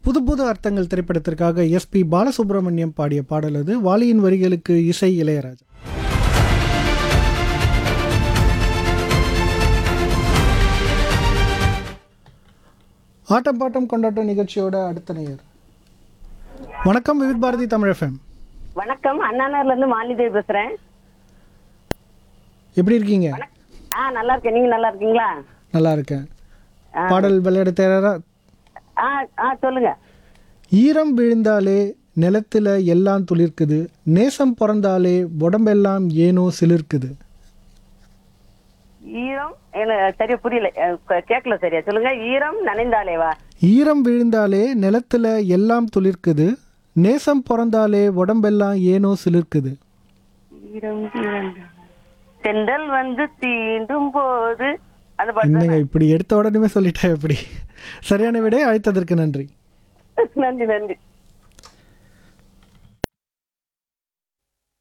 புது புது அர்த்தங்கள் திரைப்படத்திற்காக எஸ்பி பாலசுப்ரமணியம் பாடிய பாடல் அது வாலியின் வரிகளுக்கு இசை இளையராஜா ஆட்டம் பாட்டம் கொண்டாட்டம் நிகழ்ச்சியோட அடுத்த நேயர் வணக்கம் விவித் பாரதி தமிழ் எஃப்எம் வணக்கம் அண்ணாநகர்ல இருந்து மாலிதேவி பேசுறேன் எப்படி இருக்கீங்க ஆ நல்லா இருக்கேன் நீங்க நல்லா இருக்கீங்களா நல்லா இருக்கேன் பாடல் விளையாட தயாரா ஆ ஆ சொல்லுங்க ஈரம் விழுந்தாலே நிலத்துல எல்லாம் துளிர்க்குது நேசம் பிறந்தாலே உடம்பெல்லாம் ஏனோ சிலிர்க்குது ஈரம் எனக்கு சரியா புரியல அஹ், கே- கேட்கல சரியா சொல்லுங்க ஈரம் நனைந்தாலேவா ஈரம் விழுந்தாலே நிலத்துல எல்லாம் துளிர்க்குது நேசம் பிறந்தாலே உடம்பெல்லாம் ஏனோ சிலிர்க்குது ஈரம் செண்டல் வந்து தீண்டும் போது அந்த பாட்டு என்னங்க இப்படி எடுத்த உடனே சொல்லிட்டா எப்படி சரியான விடை அழைத்ததற்கு நன்றி நன்றி நன்றி